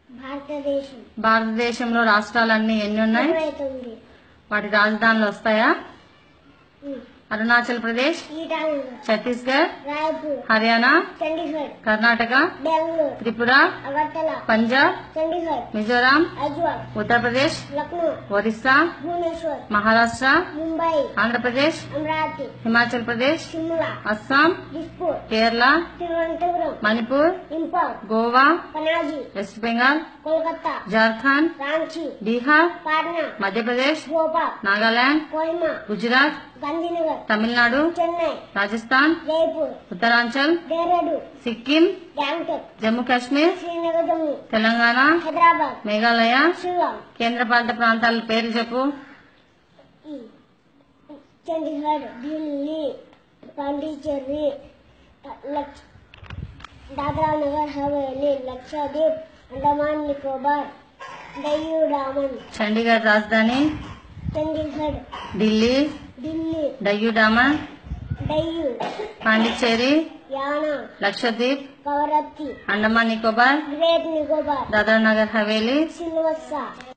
భారతదేశం భారతదేశంలో రాష్ట్రాలన్నీ ఎన్ని ఉన్నాయి ఇరవై తొమ్మిది వాటి రాజధానులు వస్తాయా ఉమ్. అరుణాచల్ ప్రదేశ్ ఈటానగర్ ఛత్తీస్గఢ్ రాయ్పూర్ హర్యానా చండీగఢ్ కర్ణాటక బెంగళూరు త్రిపుర అగర్తల పంజాబ్ చండీగఢ్ మిజోరాం అజ్వాల్ ఉత్తరప్రదేశ్ లక్నో ఒరిస్సా భువనేశ్వర్ మహారాష్ట్ర ముంబై ఆంధ్రప్రదేశ్ అమరావతి హిమాచల్ ప్రదేశ్ షిమ్లా అస్సాం దిస్పూర్ కేరళ తిరువనంతపురం మణిపూర్ ఇంపాల్ గోవా పనాజీ వెస్ట్ బెంగాల్ కోల్కతా జార్ఖండ్ రాంచీ బీహార్ పాట్నా మధ్యప్రదేశ్ భోపాల్ నాగాలాండ్ కోహిమా గుజరాత్ గాంధీనగర్ తమిళనాడు చెన్నై రాజస్థాన్ జైపూర్ ఉత్తరాంచల్ డేరాడూన్ సిక్కిం గ్యాంగ్టక్ జమ్మూ కాశ్మీర్ శ్రీనగర్ జమ్మూ తెలంగాణ హైదరాబాద్ మేఘాలయ షిల్లాంగ్ కేంద్రపాలిత ప్రాంతాల పేర్లు చెప్పు చండీగఢ్ ఢిల్లీ పాండిచేరి లక్ష దాద్రా నగర్ హవేలీ లక్షద్వీప్ అండమాన్ నికోబార్ డయ్యూ డామన్ చండీగఢ్ రాజధాని చండీగఢ్ ఢిల్లీ ఢిల్లీ డయ్యూ డామన్ డయ్యూ పాండిచ్చేరి యానా లక్షద్వీప్ కవరత్తి అండమాన్ నికోబార్ గ్రేట్ నికోబార్ దాద్రా నగర్ హవేలీ సిల్వస్సా